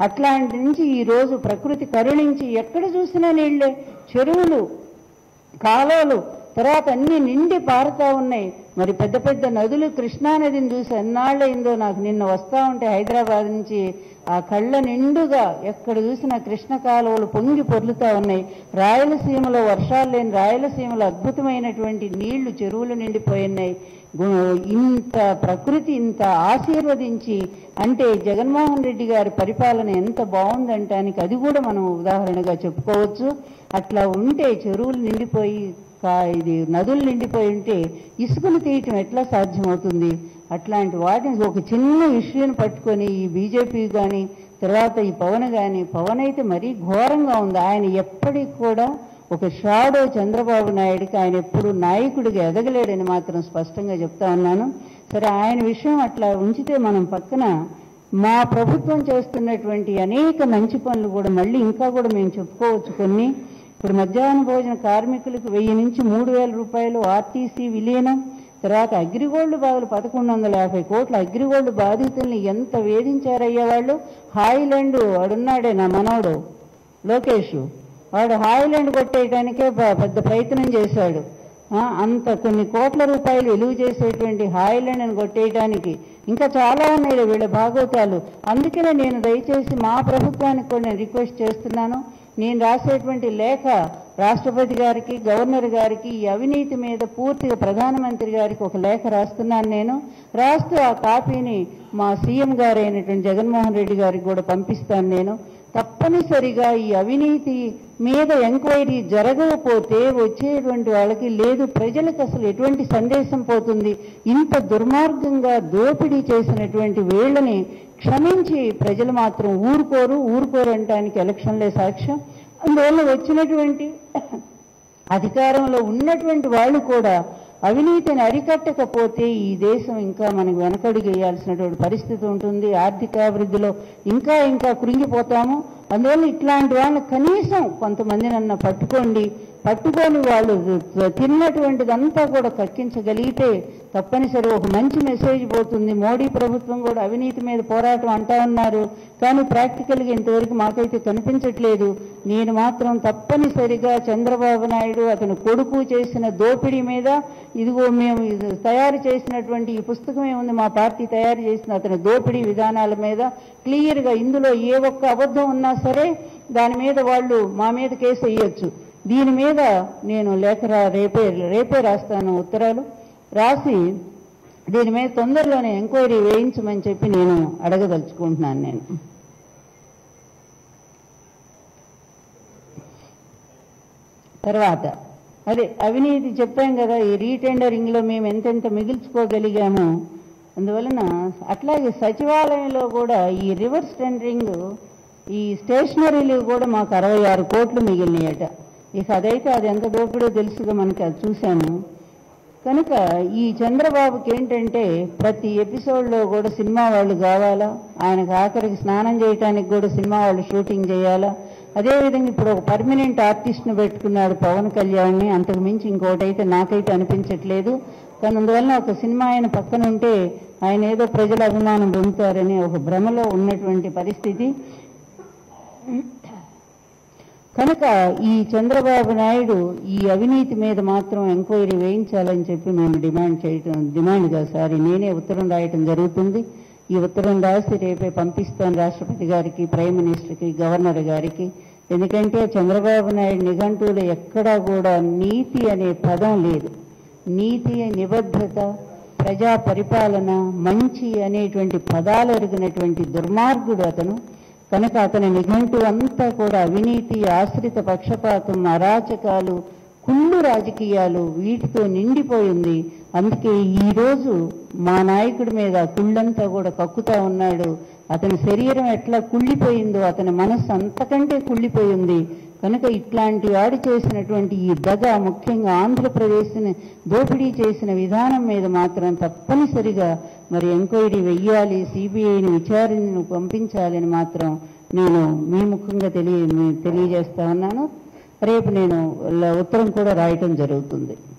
అట్లాంటి నుంచి ఈ రోజు ప్రకృతి కరుణించి ఎక్కడ చూసినా నీళ్లే చెరువులు కాలువలు తర్వాత అన్ని నిండి పారుతా ఉన్నాయి మరి పెద్ద పెద్ద నదులు కృష్ణా నదిని చూసి ఎన్నాళ్ళయిందో నాకు నిన్న వస్తా ఉంటే హైదరాబాద్ నుంచి ఆ కళ్ళ నిండుగా ఎక్కడ చూసినా కృష్ణ కాలువలు పొంగి పొర్లుతా ఉన్నాయి రాయలసీమలో వర్షాలు లేని రాయలసీమలో అద్భుతమైనటువంటి నీళ్లు చెరువులు నిండిపోయినాయి గు- ఇంత ప్రకృతి ఇంత ఆశీర్వదించి అంటే జగన్మోహన్ రెడ్డి గారి పరిపాలన ఎంత బాగుందంటానికి అది కూడా మనం ఉదాహరణగా చెప్పుకోవచ్చు అట్లా ఉంటే చెరువులు నిండిపోయి కా- ఇది నదులు నిండిపోయి ఉంటే ఇసుకను తీయటం ఎట్లా సాధ్యమవుతుంది అట్లాంటి వాటిని ఒక చిన్న ఇష్యూని పట్టుకొని ఈ బీజేపీ కానీ తర్వాత ఈ పవన్ కానీ పవన్ అయితే మరీ ఘోరంగా ఉంది ఆయన ఎప్పటికి కూడా ఒక షాడో చంద్రబాబు నాయుడికి ఆయన ఎప్పుడు నాయకుడిగా ఎదగలేడని మాత్రం స్పష్టంగా చెప్తా ఉన్నాను సరే ఆయన విషయం అట్లా ఉంచితే మనం పక్కన మా ప్రభుత్వం చేస్తున్నటువంటి అనేక మంచి పనులు కూడా మళ్ళీ ఇంకా కూడా మేము చెప్పుకోవచ్చు కొన్ని ఇప్పుడు మధ్యాహ్న భోజన కార్మికులకు వెయ్యి నుంచి మూడు వేల రూపాయలు ఆర్టీసీ విలీనం తర్వాత అగ్రిగోల్డ్ బాధలు పదకొండు వందల యాభై కోట్ల అగ్రిగోల్డ్ బాధితుల్ని ఎంత వేధించారయ్యా వాళ్ళు హాయిలాండ్ వాడున్నాడే నా మనవడు లోకేష్ వాడు హాయిలాండ్ కొట్టేయడానికే ప- పెద్ద ప్రయత్నం చేశాడు ఆ, అంత కొన్ని కోట్ల రూపాయలు విలువ చేసేటువంటి హాయిలాండ్ని కొట్టేయడానికి ఇంకా చాలా ఉన్నాయి వీళ్ళ భాగవతాలు అందుకనే నేను దయచేసి మా ప్రభుత్వానికి కూడా నేను రిక్వెస్ట్ చేస్తున్నాను నేను రాసేటువంటి లేఖ రాష్ట్రపతి గారికి గవర్నర్ గారికి ఈ అవినీతి మీద పూర్తిగా ప్రధానమంత్రి గారికి ఒక లేఖ రాస్తున్నాను నేను రాస్తూ ఆ కాపీని మా సీఎం గారు అయినటువంటి జగన్మోహన్ రెడ్డి గారికి కూడా పంపిస్తాను నేను తప్పనిసరిగా ఈ అవినీతి మీద ఎంక్వైరీ జరగకపోతే వచ్చేటువంటి వాళ్ళకి లేదు ప్రజలకు అసలు ఎటువంటి సందేశం పోతుంది ఇంత దుర్మార్గంగా దోపిడీ చేసినటువంటి వీళ్ళని క్షమించి ప్రజలు మాత్రం ఊరుకోరు ఊరుకోరు అనటానికి ఎలక్షన్లే సాక్ష్యం అందువల్ల వచ్చినటువంటి అధికారంలో ఉన్నటువంటి వాళ్ళు కూడా అవినీతిని అరికట్టకపోతే ఈ దేశం ఇంకా మనకు వెనకడుగు వేయాల్సినటువంటి పరిస్థితి ఉంటుంది ఆర్థికాభివృద్ధిలో ఇంకా ఇంకా కృంగిపోతాము అందువల్ల ఇట్లాంటి వాళ్ళని కనీసం కొంతమందినన్న పట్టుకోండి పట్టుకొని వాళ్ళు తిన్నటువంటిదంతా కూడా కక్కించగలిగితే తప్పనిసరి ఒక మంచి మెసేజ్ పోతుంది మోడీ ప్రభుత్వం కూడా అవినీతి మీద పోరాటం అంటా ఉన్నారు కానీ ప్రాక్టికల్గా ఇంతవరకు మాకైతే కనిపించట్లేదు నేను మాత్రం తప్పనిసరిగా చంద్రబాబు నాయుడు అతని కొడుకు చేసిన దోపిడీ మీద ఇదిగో మేము ఇది తయారు చేసినటువంటి ఈ పుస్తకం ఏముంది మా పార్టీ తయారు చేసిన అతని దోపిడీ విధానాల మీద క్లియర్గా ఇందులో ఏ ఒక్క అబద్ధం ఉన్నా సరే దాని మీద వాళ్ళు మా మీద కేసు వేయొచ్చు దీని మీద నేను లేఖ రా- రేపే రేపే రాస్తాను ఉత్తరాలు రాసి దీని మీద తొందరలోనే ఎంక్వైరీ వేయించమని చెప్పి నేను అడగదలుచుకుంటున్నాను నేను తర్వాత అదే అవినీతి చెప్పాం కదా ఈ రీటెండరింగ్ లో మేము ఎంతెంత మిగిల్చుకోగలిగాము అందువలన అట్లాగే సచివాలయంలో కూడా ఈ రివర్స్ టెండరింగ్ ఈ స్టేషనరీలు కూడా మాకు అరవై ఆరు కోట్లు మిగిలినాయట ఇక అదైతే అది ఎంత దోపిడో తెలుసుగా మనకి అది చూశాను కనుక ఈ చంద్రబాబుకి ఏంటంటే ప్రతి ఎపిసోడ్లో కూడా సినిమా వాళ్ళు కావాలా ఆయనకు ఆఖరికి స్నానం చేయడానికి కూడా సినిమా వాళ్ళు షూటింగ్ చేయాలా అదేవిధంగా ఇప్పుడు ఒక పర్మనెంట్ ఆర్టిస్ట్ను పెట్టుకున్నాడు పవన్ కళ్యాణ్ని అంతకు మించి ఇంకోటైతే నాకైతే అనిపించట్లేదు కానీ అందువల్ల ఒక సినిమా ఆయన పక్కన ఉంటే ఆయన ఏదో ప్రజల అభిమానం పొందుతారని ఒక భ్రమలో ఉన్నటువంటి పరిస్థితి కనుక ఈ చంద్రబాబు నాయుడు ఈ అవినీతి మీద మాత్రం ఎంక్వైరీ వేయించాలని చెప్పి మేము డిమాండ్ చేయటం డిమాండ్గా సారీ నేనే ఉత్తరం రాయటం జరుగుతుంది ఈ ఉత్తరం రాసి రేపే పంపిస్తాను రాష్ట్రపతి గారికి ప్రైమ్ మినిస్టర్కి గవర్నర్ గారికి ఎందుకంటే చంద్రబాబు నాయుడు నిఘంటువులో ఎక్కడా కూడా నీతి అనే పదం లేదు నీతి నిబద్ధత ప్రజా పరిపాలన మంచి అనేటువంటి పదాలు ఎరిగినటువంటి దుర్మార్గుడు అతను కనుక అతని నిఘంటు అంతా కూడా అవినీతి ఆశ్రిత పక్షపాతం అరాచకాలు కుళ్ళు రాజకీయాలు వీటితో నిండిపోయింది అందుకే ఈ రోజు మా నాయకుడి మీద ఆ కుళ్ళంతా కూడా కక్కుతా ఉన్నాడు అతని శరీరం ఎట్లా కుళ్ళిపోయిందో అతని మనస్సు అంతకంటే కుళ్ళిపోయింది కనుక ఇట్లాంటి వాడు చేసినటువంటి ఈ దగ ముఖ్యంగా ఆంధ్రప్రదేశ్ని దోపిడీ చేసిన విధానం మీద మాత్రం తప్పనిసరిగా మరి ఎంక్వైరీ వెయ్యాలి సిబిఐని విచారణను పంపించాలని మాత్రం నేను మీ ముఖంగా తెలియ తెలియజేస్తా ఉన్నాను రేపు నేను ల- ఉత్తరం కూడా రాయటం జరుగుతుంది